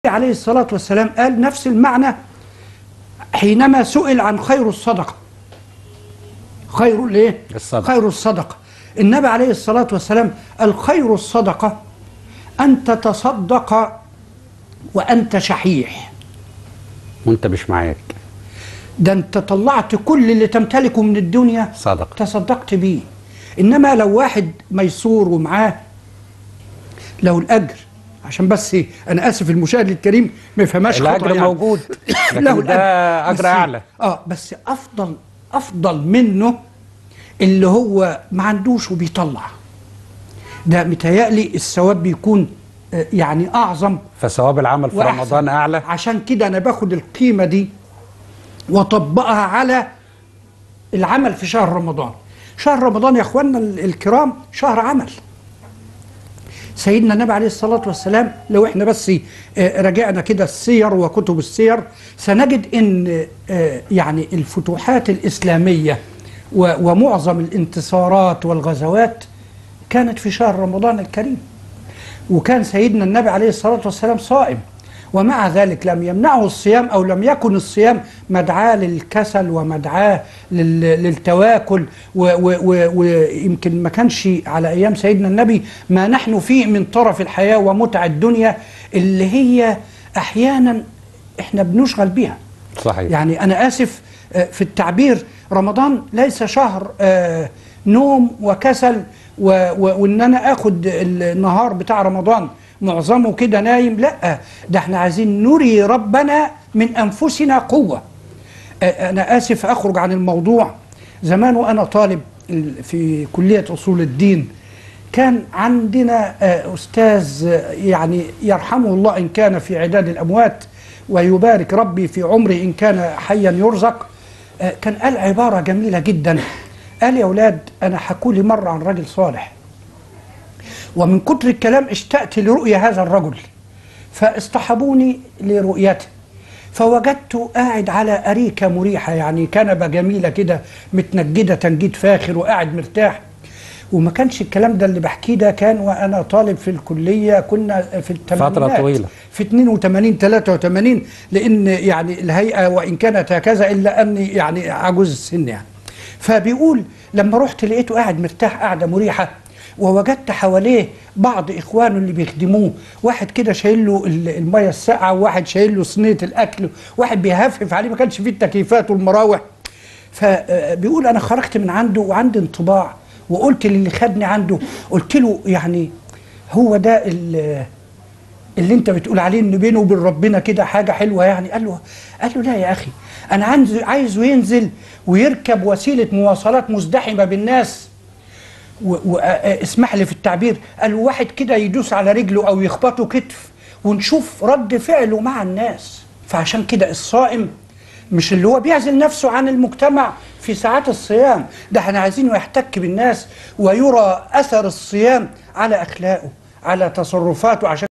عليه الصلاة والسلام قال نفس المعنى حينما سئل عن خير الصدقة خير الايه؟ الصدقة. خير الصدقة النبي عليه الصلاة والسلام الخير الصدقة أن تتصدق وأنت شحيح وانت مش معاك ده أنت طلعت كل اللي تمتلكه من الدنيا صدقة تصدقت بيه إنما لو واحد ميسور ومعاه لو الأجر عشان بس إيه، أنا آسف المشاهد الكريم ما يفهمهاش خطأ الاجر يعني. موجود له لكن الأجر. ده بس- اجر اعلى اه بس افضل افضل منه اللي هو ما عندوش وبيطلع ده متهيألي الثواب بيكون آه، يعني اعظم فثواب العمل في وأحسن. رمضان اعلى عشان كده انا باخد القيمه دي واطبقها على العمل في شهر رمضان شهر رمضان يا اخواننا ال- الكرام شهر عمل سيدنا النبي عليه الصلاة والسلام لو احنا بس آه، راجعنا كده السير وكتب السير سنجد ان آه، يعني الفتوحات الإسلامية و- ومعظم الانتصارات والغزوات كانت في شهر رمضان الكريم وكان سيدنا النبي عليه الصلاة والسلام صائم ومع ذلك لم يمنعه الصيام أو لم يكن الصيام مدعاة للكسل ومدعاة لل- للتواكل و- و- و- ويمكن ما كانش على أيام سيدنا النبي ما نحن فيه من طرف الحياة ومتع الدنيا اللي هي أحيانا إحنا بنشغل بيها صحيح يعني أنا آسف آه، في التعبير رمضان ليس شهر آه، نوم وكسل و- و- وإن أنا آخد النهار بتاع رمضان معظمه كده نايم لا ده احنا عايزين نري ربنا من أنفسنا قوة آه، أنا آسف أخرج عن الموضوع زمان وأنا طالب ال- في كلية أصول الدين كان عندنا آه، أستاذ آه، يعني يرحمه الله إن كان في عداد الأموات ويبارك ربي في عمره إن كان حيا يرزق آه، كان قال عبارة جميلة جدا قال يا أولاد أنا حكولي مرة عن رجل صالح ومن كتر الكلام اشتقت لرؤية هذا الرجل فاصطحبوني لرؤيته فوجدته قاعد على أريكة مريحة يعني كنبة جميلة كده متنجدة تنجيد فاخر وقاعد مرتاح وما كانش الكلام ده اللي بحكيه ده كان وانا طالب في الكليه كنا في الثمانينات طويلة. في 82 83 لان يعني الهيئه وان كانت هكذا الا اني يعني عجوز السن يعني فبيقول لما رحت لقيته قاعد مرتاح قاعده مريحه ووجدت حواليه بعض اخوانه اللي بيخدموه واحد كده شايل له ال- الميه الساقعه وواحد شايل له صينيه الاكل واحد بيهفف عليه ما كانش فيه التكييفات والمراوح فبيقول انا خرجت من عنده وعندي انطباع وقلت للي خدني عنده قلت له يعني هو ده ال- اللي انت بتقول عليه ان بينه وبين ربنا كده حاجه حلوه يعني قال له قال له لا يا اخي انا عايز عايزه ينزل ويركب وسيله مواصلات مزدحمه بالناس واسمح لي في التعبير قال له واحد كده يدوس على رجله او يخبطه كتف ونشوف رد فعله مع الناس فعشان كده الصائم مش اللي هو بيعزل نفسه عن المجتمع في ساعات الصيام ده احنا عايزينه يحتك بالناس ويرى اثر الصيام على اخلاقه على تصرفاته عشان